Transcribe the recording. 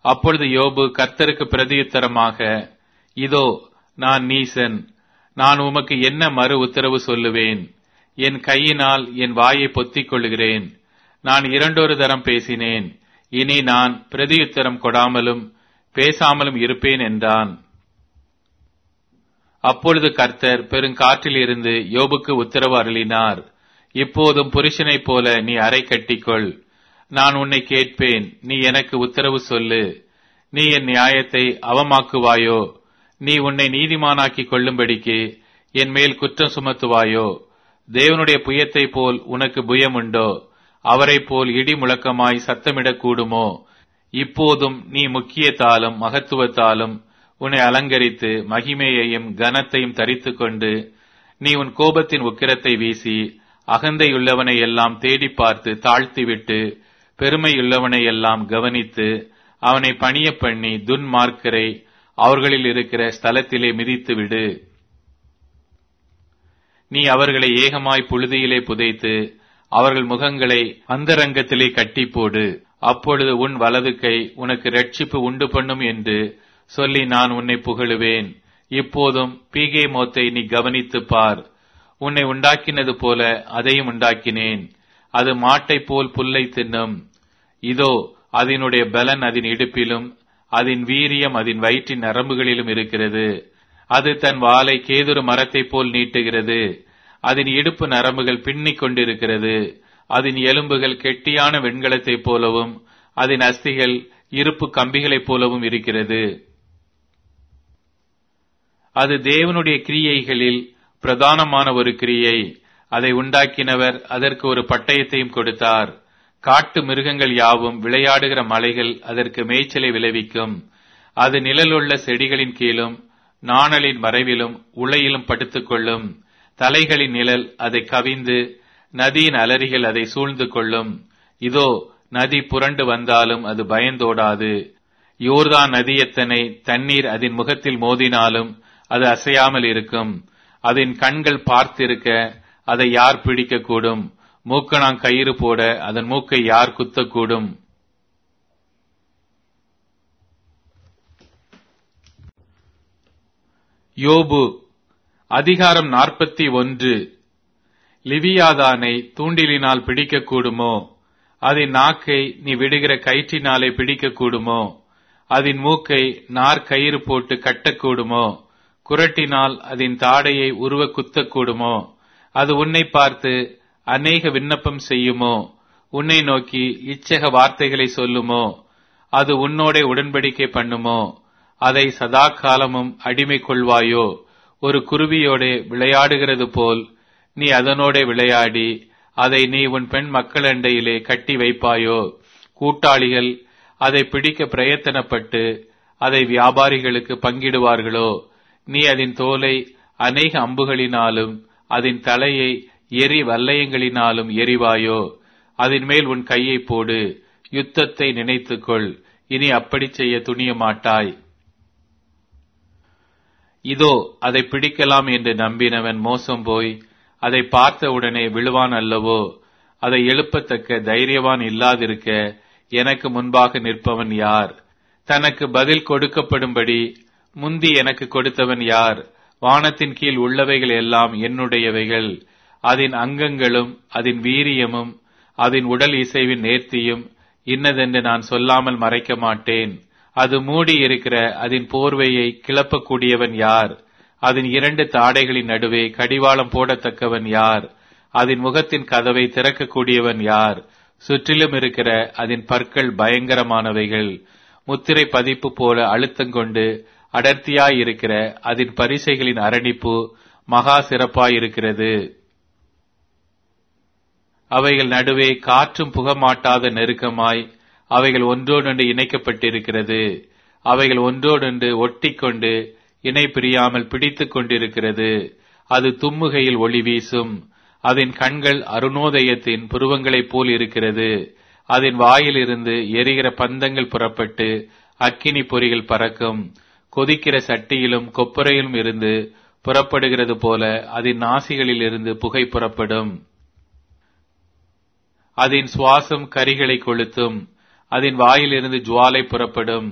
அப்பொழுது யோபு கர்த்தருக்கு பிரதியுத்தரமாக இதோ நான் நீசன் நான் உமக்கு என்ன மறு உத்தரவு சொல்லுவேன் என் கையினால் என் வாயை பொத்திக் கொள்கிறேன் நான் இரண்டொரு தரம் பேசினேன் இனி நான் பிரதியுத்தரம் கொடாமலும் பேசாமலும் இருப்பேன் என்றான் அப்பொழுது கர்த்தர் பெருங்காற்றில் இருந்து யோபுக்கு உத்தரவு அருளினார் இப்போதும் புருஷனைப் போல நீ அறை கட்டிக்கொள் நான் உன்னை கேட்பேன் நீ எனக்கு உத்தரவு சொல்லு நீ என் நியாயத்தை அவமாக்குவாயோ நீ உன்னை நீதிமானாக்கிக் கொள்ளும்படிக்கு என் மேல் குற்றம் சுமத்துவாயோ தேவனுடைய புயத்தை போல் உனக்கு புயம் உண்டோ அவரைப் போல் இடி முழக்கமாய் சத்தமிடக் கூடுமோ இப்போதும் நீ முக்கியத்தாலும் மகத்துவத்தாலும் உன்னை அலங்கரித்து மகிமையையும் கனத்தையும் தரித்துக் கொண்டு நீ உன் கோபத்தின் உக்கிரத்தை வீசி அகந்தையுள்ளவனை எல்லாம் தேடி பார்த்து தாழ்த்திவிட்டு பெருமையுள்ளவனை எல்லாம் கவனித்து அவனை பணிய பண்ணி துன்மார்க்கரை அவர்களில் இருக்கிற ஸ்தலத்திலே மிதித்து விடு நீ அவர்களை ஏகமாய் புழுதியிலே புதைத்து அவர்கள் முகங்களை அந்தரங்கத்திலே கட்டி போடு அப்பொழுது உன் வலது கை உனக்கு ரட்சிப்பு உண்டு பண்ணும் என்று சொல்லி நான் உன்னை புகழுவேன் இப்போதும் பீகே மோத்தை நீ கவனித்துப் பார் உன்னை உண்டாக்கினது போல அதையும் உண்டாக்கினேன் அது மாட்டைப் போல் புல்லை தின்னும் இதோ அதனுடைய பலன் அதன் இடுப்பிலும் அதன் வீரியம் அதன் வயிற்றின் நரம்புகளிலும் இருக்கிறது அது தன் வாளை கேதுரு மரத்தைப் போல் நீட்டுகிறது அதன் இடுப்பு நரம்புகள் பின்னிக் கொண்டிருக்கிறது அதன் எலும்புகள் கெட்டியான வெண்கலத்தைப் போலவும் அதன் அஸ்திகள் இருப்பு கம்பிகளைப் போலவும் இருக்கிறது அது தேவனுடைய கிரியைகளில் பிரதானமான ஒரு கிரியை அதை உண்டாக்கினவர் அதற்கு ஒரு பட்டயத்தையும் கொடுத்தார் காட்டு மிருகங்கள் யாவும் விளையாடுகிற மலைகள் அதற்கு மேய்ச்சலை விளைவிக்கும் அது நிழலுள்ள செடிகளின் கீழும் நாணலின் மறைவிலும் உளையிலும் படுத்துக் கொள்ளும் தலைகளின் நிழல் அதை கவிந்து நதியின் அலறிகள் அதை சூழ்ந்து கொள்ளும் இதோ நதி புரண்டு வந்தாலும் அது பயந்தோடாது யோர்தான் நதி எத்தனை தண்ணீர் அதன் முகத்தில் மோதினாலும் அது அசையாமல் இருக்கும் அதன் கண்கள் பார்த்திருக்க அதை யார் பிடிக்கக்கூடும் மூக்கணாங் கயிறு போட அதன் மூக்கை யார் குத்தக்கூடும் யோபு அதிகாரம் நாற்பத்தி ஒன்று லிவியாதானை தூண்டிலினால் பிடிக்கக்கூடுமோ அதன் நாக்கை நீ விடுகிற கயிற்றினாலே பிடிக்கக்கூடுமோ அதன் மூக்கை நார் கயிறு போட்டு கட்டக்கூடுமோ குரட்டினால் அதன் தாடையை உருவ குத்தக்கூடுமோ அது உன்னை பார்த்து அநேக விண்ணப்பம் செய்யுமோ உன்னை நோக்கி இச்சக வார்த்தைகளை சொல்லுமோ அது உன்னோட உடன்படிக்கை பண்ணுமோ அதை சதா காலமும் அடிமை கொள்வாயோ ஒரு குருவியோட விளையாடுகிறது போல் நீ அதனோட விளையாடி அதை நீ உன் பெண் மக்களண்டையிலே கட்டி வைப்பாயோ கூட்டாளிகள் அதை பிடிக்க பிரயத்தனப்பட்டு அதை வியாபாரிகளுக்கு பங்கிடுவார்களோ நீ அதன் தோலை அநேக அம்புகளினாலும் அதன் தலையை எரி வல்லயங்களினாலும் எரிவாயோ அதன் மேல் உன் கையை போடு யுத்தத்தை நினைத்துக்கொள் இனி அப்படி செய்ய துணிய மாட்டாய் இதோ அதை பிடிக்கலாம் என்று நம்பினவன் மோசம் போய் அதை பார்த்தவுடனே விழுவான் அல்லவோ அதை எழுப்பத்தக்க தைரியவான் இல்லாதிருக்க எனக்கு முன்பாக நிற்பவன் யார் தனக்கு பதில் கொடுக்கப்படும்படி முந்தி எனக்கு கொடுத்தவன் யார் வானத்தின் கீழ் உள்ளவைகள் எல்லாம் என்னுடையவைகள் அதன் அங்கங்களும் அதன் வீரியமும் அதன் உடல் இசைவின் நேர்த்தியும் இன்னதென்று நான் சொல்லாமல் மறைக்க மாட்டேன் அது மூடி இருக்கிற அதன் போர்வையை கிளப்பக்கூடியவன் யார் அதன் இரண்டு தாடைகளின் நடுவே கடிவாளம் போடத்தக்கவன் யார் அதன் முகத்தின் கதவை திறக்கக்கூடியவன் யார் சுற்றிலும் இருக்கிற அதன் பற்கள் பயங்கரமானவைகள் முத்திரை பதிப்பு போல அழுத்தங்கொண்டு அடர்த்தியாயிருக்கிற அதன் பரிசைகளின் அரணிப்பு மகா சிறப்பாயிருக்கிறது அவைகள் நடுவே காற்றும் புகமாட்டாத நெருக்கமாய் அவைகள் ஒன்றோடொன்று இணைக்கப்பட்டிருக்கிறது அவைகள் ஒன்றோடொன்று ஒட்டிக்கொண்டு இணை பிரியாமல் பிடித்துக் கொண்டிருக்கிறது அது தும்முகையில் ஒளி வீசும் அதன் கண்கள் அருணோதயத்தின் புருவங்களைப் போல் இருக்கிறது அதன் வாயிலிருந்து எரிகிற பந்தங்கள் புறப்பட்டு அக்கினி பொறிகள் பறக்கும் கொதிக்கிற சட்டியிலும் கொப்பரையிலும் இருந்து புறப்படுகிறது போல அதன் நாசிகளில் இருந்து புகை புறப்படும் அதன் சுவாசம் கரிகளை கொளுத்தும் அதன் வாயிலிருந்து ஜுவாலை புறப்படும்